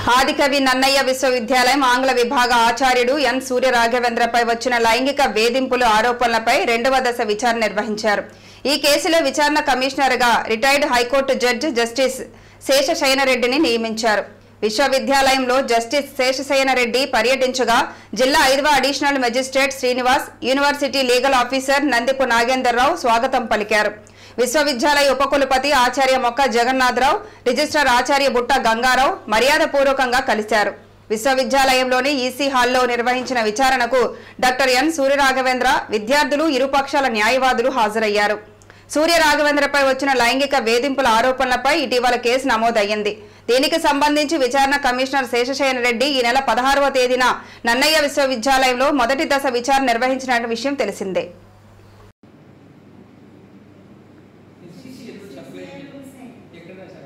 ఆదికవి నన్నయ్య విశ్వవిద్యాలయం ఆంగ్ల విభాగ ఆచార్యుడు ఎన్ సూర్య రాఘవేంద్రపై వచ్చిన లైంగిక వేధింపులు ఆరోపణలపై రెండవ దశ విచారణ నిర్వహించారు ఈ కేసులో విచారణ కమిషనర్గా రిటైర్డ్ హైకోర్టు జడ్జి జస్టిస్ శేషశయనరెడ్డిని నియమించారు విశ్వవిద్యాలయంలో జస్టిస్ శేషశయనరెడ్డి పర్యటించగా జిల్లా ఐదవ additional magistrate Srinivas university legal officer Nandipu Nagender Rao స్వాగతం పలికారు విశ్వవిద్యాలయ ఉపకులపతి ఆచార్య మొక్క జగన్నాథరావు రిజిస్ట్రార్ ఆచార్య బుట్ట గంగారావు మర్యాదపూర్వకంగా కలిశారు విశ్వవిద్యాలయంలోని ఈసీ హాల్లో నిర్వహించిన విచారణకు డాక్టర్ ఎన్ సూర్యరాఘవేంద్ర విద్యార్థులు ఇరుపక్షాల న్యాయవాదులు హాజరయ్యారు సూర్య రాఘవేంద్రపై వచ్చిన లైంగిక వేధింపుల ఆరోపణలపై ఇటీవల కేసు నమోదయ్యింది దీనికి సంబంధించి విచారణ కమిషనర్ శేషశయన రెడ్డి ఈ నెల పదహారవ తేదీన నన్నయ్య విశ్వవిద్యాలయంలో మొదటి దశ విచారణ నిర్వహించిన విషయం తెలిసిందే సీసీ ఎప్పుడు సప్లై ఎక్కడ సార్